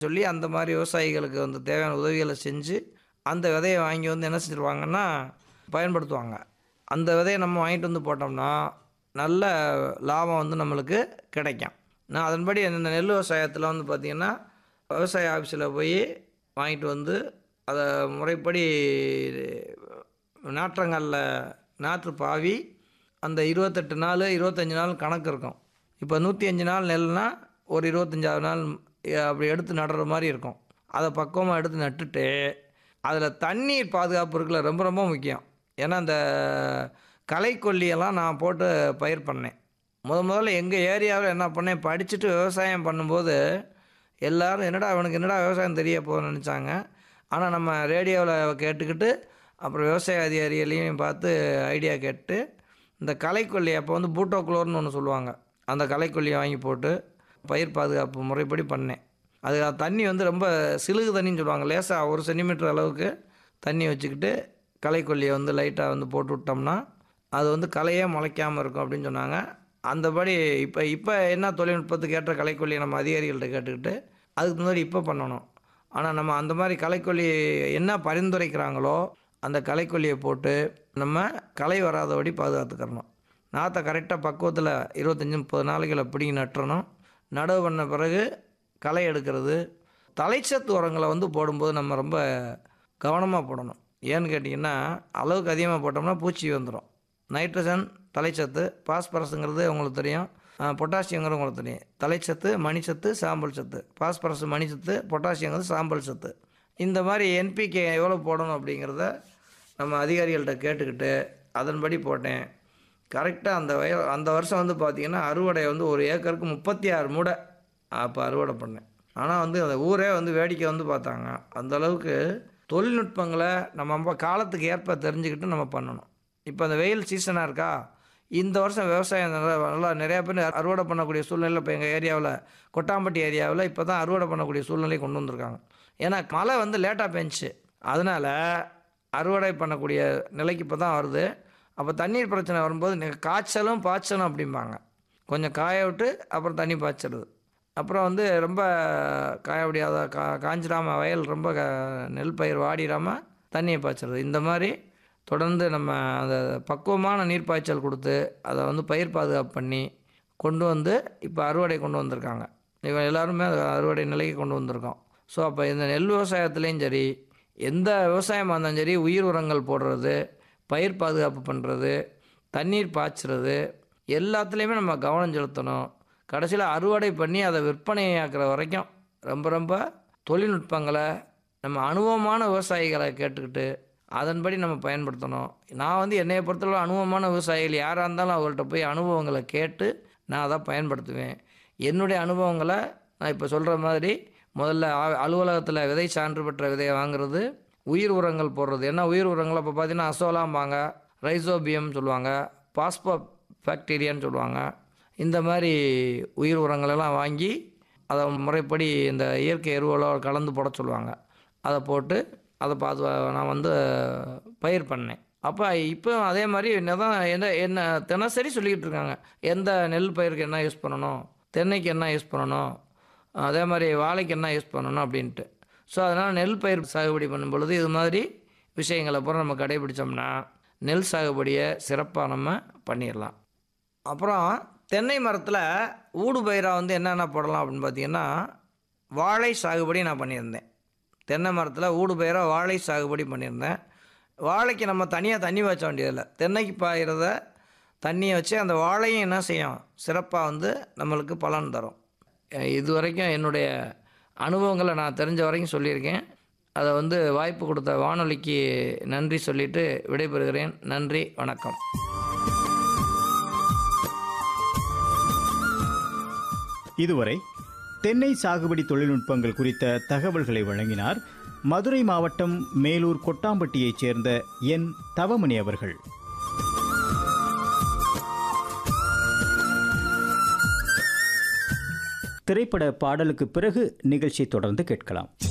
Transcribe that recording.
சொல்லி அந்த மாதிரி விவசாயிகளுக்கு வந்து தேவையான உதவிகளை செஞ்சு அந்த விதையை வாங்கி வந்து என்ன செஞ்சுருவாங்கன்னா பயன்படுத்துவாங்க அந்த விதையை நம்ம வாங்கிட்டு வந்து போட்டோம்னா நல்ல லாபம் வந்து நம்மளுக்கு கிடைக்கும் நான் அதன்படி இந்த நெல் விவசாயத்தில் வந்து பார்த்திங்கன்னா விவசாய ஆஃபீஸில் போய் வாங்கிட்டு வந்து அதை முறைப்படி நாற்றங்களில் நாற்று பாவி அந்த இருபத்தெட்டு நாள் இருபத்தஞ்சி நாள் கணக்கு இருக்கும் இப்போ நூற்றி அஞ்சு நாள் நெல்னா ஒரு இருபத்தஞ்சாவது நாள் அஹ், அப்படி எடுத்து நடுற மாதிரி இருக்கும் அதை பக்குவமாக எடுத்து நட்டுட்டு அதில் தண்ணீர் பாதுகாப்பு இருக்குல்ல ரொம்ப ரொம்ப முக்கியம் ஏன்னா அந்த களைக்கொல்லியெல்லாம் நான் போட்டு பயிர் பண்ணேன் முத முதல்ல எங்கள் ஏரியாவில் என்ன பண்ணேன் படிச்சுட்டு விவசாயம் பண்ணும்போது எல்லாரும் என்னடா அவனுக்கு என்னடா விவசாயம் தெரிய போகுதுன்னு நினச்சாங்க ஆனால் நம்ம ரேடியோவில் கேட்டுக்கிட்டு அப்புறம் விவசாய அதிகாரிகளையும் பார்த்து ஐடியா கேட்டு இந்த களைக்கொல்லி அப்போ வந்து பூட்டோக்ளோர்னு ஒன்று சொல்லுவாங்க அந்த களைக்கொல்லியை வாங்கி போட்டு பயிர் பாதுகாப்பு முறைப்படி பண்ணேன் அது தண்ணி வந்து ரொம்ப சிலுகு தண்ணின்னு சொல்லுவாங்க லேசாக ஒரு சென்டிமீட்டர் அளவுக்கு தண்ணி வச்சுக்கிட்டு களைக்கொல்லியை வந்து லைட்டாக வந்து போட்டு விட்டோம்னா அது வந்து களையே முளைக்காமல் இருக்கும் அப்படின்னு சொன்னாங்க அந்தபடி இப்போ இப்போ என்ன தொழில்நுட்பத்துக்கு ஏற்ற களைக்கொல்லியை நம்ம அதிகாரிகள்கிட்ட கேட்டுக்கிட்டு அதுக்கு முன்னாடி இப்போ பண்ணணும் ஆனால் நம்ம அந்த மாதிரி களைக்கொல்லி என்ன பரிந்துரைக்கிறாங்களோ அந்த களைக்கொல்லியை போட்டு நம்ம களை வராதபடி பாதுகாத்துக்கிறணும் நாற்றை கரெக்டாக பக்குவத்தில் இருபத்தஞ்சி முப்பது நாளைக்குள்ள பிடிங்கி நட்டுறணும் நடவு பண்ண பிறகு களை எடுக்கிறது தலைச்சத்து உரங்களை வந்து போடும்போது நம்ம ரொம்ப கவனமாக போடணும் ஏன்னு கேட்டிங்கன்னா அளவுக்கு அதிகமாக போட்டோம்னா பூச்சி வந்துடும் நைட்ரஜன் தலைச்சத்து பாஸ்பரஸுங்கிறது உங்களுக்கு தெரியும் பொட்டாசியங்கிறது உங்களுக்கு தெரியும் தலைச்சத்து மணிச்சத்து சாம்பல் சத்து பாஸ்பரஸ் மணிச்சத்து பொட்டாசியங்கிறது சாம்பல் சத்து இந்த மாதிரி என்பிகே எவ்வளோ போடணும் அப்படிங்கிறத நம்ம அதிகாரிகள்கிட்ட கேட்டுக்கிட்டு அதன்படி போட்டேன் கரெக்டாக அந்த வய அந்த வருஷம் வந்து பார்த்திங்கன்னா அறுவடை வந்து ஒரு ஏக்கருக்கு முப்பத்தி ஆறு மூடை அப்போ அறுவடை பண்ணேன் ஆனால் வந்து அந்த ஊரே வந்து வேடிக்கை வந்து பார்த்தாங்க அந்த அளவுக்கு தொழில்நுட்பங்களை நம்ம ரொம்ப காலத்துக்கு ஏற்ப தெரிஞ்சுக்கிட்டு நம்ம பண்ணணும் இப்போ அந்த வெயில் சீசனாக இருக்கா இந்த வருஷம் விவசாயம் நல்லா நல்லா நிறையா பேர் அறுவடை பண்ணக்கூடிய சூழ்நிலை இப்போ எங்கள் ஏரியாவில் கொட்டாம்பட்டி ஏரியாவில் இப்போ தான் அறுவடை பண்ணக்கூடிய சூழ்நிலை கொண்டு வந்திருக்காங்க ஏன்னா மழை வந்து லேட்டாக பெஞ்சுச்சு அதனால் அறுவடை பண்ணக்கூடிய நிலைக்கு இப்போ தான் வருது அப்போ தண்ணீர் பிரச்சனை வரும்போது நெ- காய்ச்சலும் பாய்ச்சலும் அப்படிம்பாங்க கொஞ்சம் காய விட்டு அப்புறம் தண்ணி பாய்ச்சிடுது அப்புறம் வந்து ரொம்ப காய முடியாத கா காஞ்சிடாமல் வயல் ரொம்ப க நெல் பயிர் வாடிடாமல் தண்ணியை பாய்ச்சிடுது இந்த மாதிரி தொடர்ந்து நம்ம அந்த பக்குவமான நீர் பாய்ச்சல் கொடுத்து அதை வந்து பயிர் பாதுகாப்பு பண்ணி கொண்டு வந்து இப்போ அறுவடை கொண்டு வந்திருக்காங்க இவன் எல்லாருமே அது அறுவடை நிலைக்கு கொண்டு வந்திருக்கோம் ஸோ அப்போ இந்த நெல் விவசாயத்துலேயும் சரி எந்த விவசாயமாக இருந்தாலும் சரி உயிர் உரங்கள் போடுறது பயிர் பாதுகாப்பு பண்ணுறது தண்ணீர் பாய்ச்சுறது எல்லாத்துலேயுமே நம்ம கவனம் செலுத்தணும் கடைசியில் அறுவடை பண்ணி அதை விற்பனையாக்குற வரைக்கும் ரொம்ப ரொம்ப தொழில்நுட்பங்களை நம்ம அனுபவமான விவசாயிகளை கேட்டுக்கிட்டு அதன்படி நம்ம பயன்படுத்தணும் நான் வந்து என்னைய பொறுத்தளவு அனுபவமான விவசாயிகள் யாராக இருந்தாலும் அவங்கள்ட்ட போய் அனுபவங்களை கேட்டு நான் அதை பயன்படுத்துவேன் என்னுடைய அனுபவங்களை நான் இப்போ சொல்கிற மாதிரி முதல்ல அலுவலகத்தில் விதை சான்று பெற்ற விதையை வாங்குறது உயிர் உரங்கள் போடுறது ஏன்னா உயிர் உரங்கள் இப்போ பார்த்தீங்கன்னா அசோலாம்பாங்க ரைசோபியம் சொல்லுவாங்க பாஸ்போ பாக்டீரியான்னு சொல்லுவாங்க இந்த மாதிரி உயிர் உரங்களெல்லாம் வாங்கி அதை முறைப்படி இந்த இயற்கை எருவோட கலந்து போட சொல்லுவாங்க அதை போட்டு அதை பார்த்து நான் வந்து பயிர் பண்ணேன் அப்போ இப்போ அதே மாதிரி என்ன தான் என்ன என்ன தினசரி சொல்லிக்கிட்டு இருக்காங்க எந்த நெல் பயிருக்கு என்ன யூஸ் பண்ணணும் தென்னைக்கு என்ன யூஸ் பண்ணணும் அதே மாதிரி வாழைக்கு என்ன யூஸ் பண்ணணும் அப்படின்ட்டு ஸோ அதனால் நெல் பயிர் சாகுபடி பண்ணும் பொழுது இது மாதிரி விஷயங்களை பூரா நம்ம கடைபிடிச்சோம்னா நெல் சாகுபடியை சிறப்பாக நம்ம பண்ணிடலாம் அப்புறம் தென்னை மரத்தில் ஊடு பயிராக வந்து என்னென்ன போடலாம் அப்படின்னு பார்த்தீங்கன்னா வாழை சாகுபடி நான் பண்ணியிருந்தேன் தென்னை மரத்தில் ஊடு பயிராக வாழை சாகுபடி பண்ணியிருந்தேன் வாழைக்கு நம்ம தனியாக தண்ணி வச்ச வேண்டியதில்லை தென்னைக்கு பாயிறத தண்ணியை வச்சு அந்த வாழையும் என்ன செய்யும் சிறப்பாக வந்து நம்மளுக்கு பலன் தரும் அஹ் இது வரைக்கும் என்னுடைய அனுபவங்களை நான் தெரிஞ்ச வரைக்கும் சொல்லியிருக்கேன் அதை வந்து வாய்ப்பு கொடுத்த வானொலிக்கு நன்றி சொல்லிட்டு விடைபெறுகிறேன் நன்றி வணக்கம் இதுவரை தென்னை சாகுபடி தொழில்நுட்பங்கள் குறித்த தகவல்களை வழங்கினார் மதுரை மாவட்டம் மேலூர் கொட்டாம்பட்டியைச் சேர்ந்த என் தவமணி அவர்கள் திரைப்பட பாடலுக்கு பிறகு நிகழ்ச்சி தொடர்ந்து கேட்கலாம்